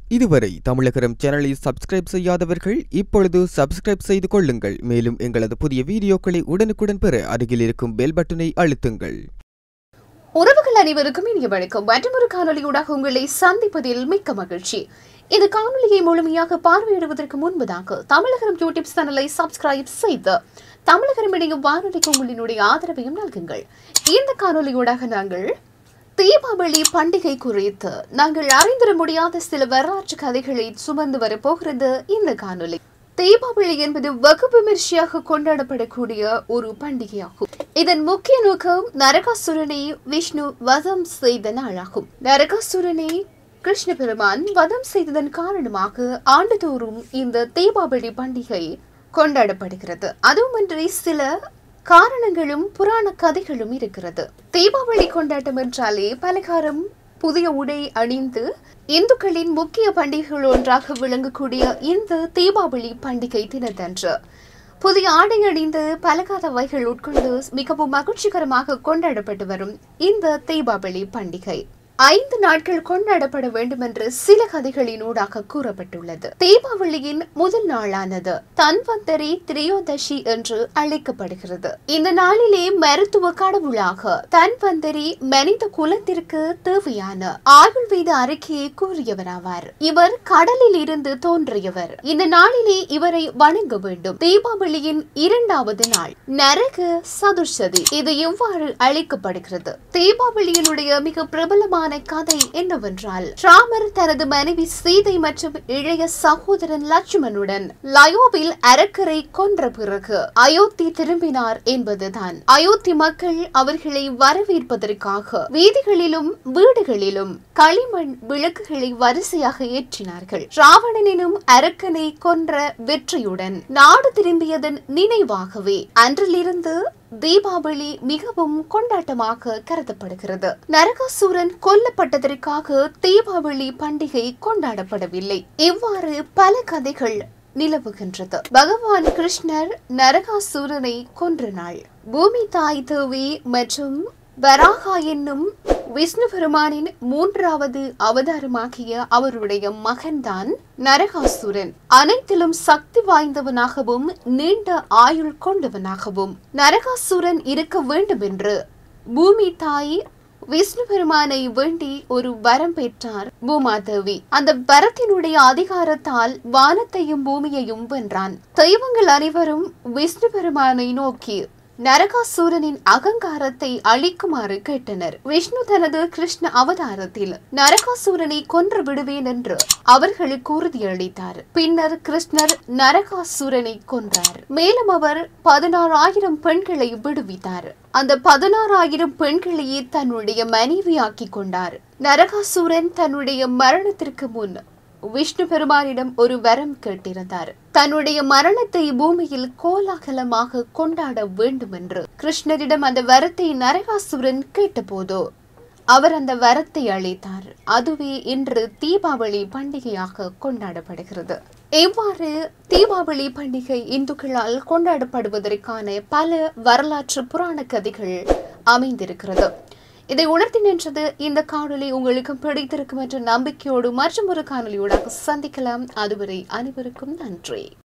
இதுவரை தமிழகரம் சேனலை சப்ஸ்கிரைப் செய்யாதவர்கள் இப்பொழுது சப்ஸ்கிரைப் செய்து கொள்ளுங்கள் மேலும் எங்களது புதிய வீடியோக்களை உடனுக்குடன் பெற அருகில் இருக்கும் பெல் பட்டனை அழுத்துங்கள் உறவுகள் அனைவருக்கும் இனிய வணக்கம் மற்றொரு காணொலியூடாக உங்களை சந்திப்பதில் மிக்க மகிழ்ச்சி இந்த காணொலியை முழுமையாக பார்வையிடுவதற்கு முன்பதாக தமிழகரம் யூடியூப் சேனலை சப்ஸ்கிரைப் செய்து தமிழகரம் இணையும் வானொலிக்கு உங்களினுடைய ஆதரவையும் நல்குங்கள் இந்த காணொலியூடாக நாங்கள் தீபாவளி பண்டிகை குறித்து நாங்கள் அறிந்திட முடியாத சில வரலாற்று கதைகளை சுமந்து வரப்போகிறது இந்த காணொலி தீபாவளி என்பது வெகு விமர்சையாக கொண்டாடப்படக்கூடிய ஒரு பண்டிகையாகும் இதன் முக்கிய நோக்கம் நரகாசுரனை விஷ்ணு வதம் செய்த நாளாகும் நரகாசுரனை கிருஷ்ண பெருமான் வதம் செய்ததன் காரணமாக ஆண்டுதோறும் இந்த தீபாவளி பண்டிகை கொண்டாடப்படுகிறது அதுவுமன்றி சில காரணங்களும் புராண கதைகளும் இருக்கிறது தீபாவளி கொண்டாட்டம் என்றாலே பலகாரம் புதிய உடை அணிந்து இந்துக்களின் முக்கிய பண்டிகைகள் ஒன்றாக விளங்கக்கூடிய இந்த தீபாவளி பண்டிகை தினத்தன்று புதிய ஆடை அணிந்து பலகார வகைகள் உட்கொண்டு மிகவும் மகிழ்ச்சிகரமாக கொண்டாடப்பட்டு வரும் இந்த தீபாவளி பண்டிகை ஐந்து நாட்கள் கொண்டாடப்பட வேண்டும் என்று சில கதைகளினூடாக கூறப்பட்டுள்ளது தீபாவளியின் முதல் நாளானது தன்வந்தரி திரையோதசி என்று அழைக்கப்படுகிறது இந்த நாளிலே மருத்துவ கடவுளாக தன்வந்தரி மனித குலத்திற்கு தேவையான ஆயுர்வேத அறிக்கையை கூறியவராவார் இவர் கடலில் இருந்து தோன்றியவர் இந்த நாளிலே இவரை வணங்க வேண்டும் தீபாவளியின் இரண்டாவது நாள் நரக சதுர்சதி இது எவ்வாறு அழைக்கப்படுகிறது தீபாவளியினுடைய மிக பிரபலமான கதை என்னவென்றால் ராமர் தனது மனைவி சீதை மற்றும் இளைய சகோதரன் லட்சுமணுடன் லயோவில் அரக்கரை கொன்ற பிறகு அயோத்தி திரும்பினார் என்பதுதான் அயோத்தி மக்கள் அவர்களை வரவேற்பதற்காக வீதிகளிலும் வீடுகளிலும் களிமண் விளக்குகளை வரிசையாக ஏற்றினார்கள் ராவணனினும் அரக்கனை கொன்ற வெற்றியுடன் நாடு திரும்பியதன் நினைவாகவே அன்றிலிருந்து தீபாவளி மிகவும் கொண்டாட்டமாக கருதப்படுகிறது நரகாசூரன் கொல்லப்பட்டதற்காக தீபாவளி பண்டிகை கொண்டாடப்படவில்லை இவ்வாறு பல கதைகள் நிலவுகின்றது பகவான் கிருஷ்ணர் நரகாசூரனை கொன்ற நாள் பூமி தாய் தேவி மற்றும் வராகா என்னும் விஷ்ணு பெருமானின் மூன்றாவது அவதாரமாகிய அவருடைய மகன்தான் நரகாசுரன் அனைத்திலும் சக்தி வாய்ந்தவனாகவும் நீண்ட ஆயுள் கொண்டவனாகவும் நரகாசுரன் இருக்க வேண்டும் என்று பூமி தாய் விஷ்ணு பெருமானை வேண்டி ஒரு வரம் பெற்றார் பூமாதேவி அந்த வரத்தினுடைய அதிகாரத்தால் வானத்தையும் பூமியையும் வென்றான் தெய்வங்கள் அனைவரும் விஷ்ணு பெருமானை நோக்கி நரகாசூரனின் அகங்காரத்தை அழிக்குமாறு கேட்டனர் விஷ்ணு தனது கிருஷ்ண அவதாரத்தில் நரகாசூரனை கொன்று விடுவேன் என்று அவர்களுக்கு உறுதியளித்தார் பின்னர் கிருஷ்ணர் நரகாசூரனை கொன்றார் மேலும் அவர் பதினாறாயிரம் பெண்களை விடுவித்தார் அந்த பதினாறாயிரம் பெண்களையே தன்னுடைய மனைவியாக்கி கொண்டார் நரகாசூரன் தன்னுடைய மரணத்திற்கு முன் விஷ்ணு பெருமானிடம் ஒரு வரம் கேட்டிருந்தார் தன்னுடைய மரணத்தை பூமியில் கோலாகலமாக கொண்டாட வேண்டும் என்று கிருஷ்ணரிடம் அந்த வரத்தை நரகாசுரன் கேட்டபோதோ அவர் அந்த வரத்தை அளித்தார் அதுவே இன்று தீபாவளி பண்டிகையாக கொண்டாடப்படுகிறது இவ்வாறு தீபாவளி பண்டிகை இந்துக்களால் கொண்டாடப்படுவதற்கான பல வரலாற்று புராண கதைகள் அமைந்திருக்கிறது இதை உணர்த்தி நின்றது இந்த காணொலி உங்களுக்கு பிடித்திருக்கும் என்ற நம்பிக்கையோடு மற்றும் ஒரு காணொலியோடாக சந்திக்கலாம் அதுவரை அனைவருக்கும் நன்றி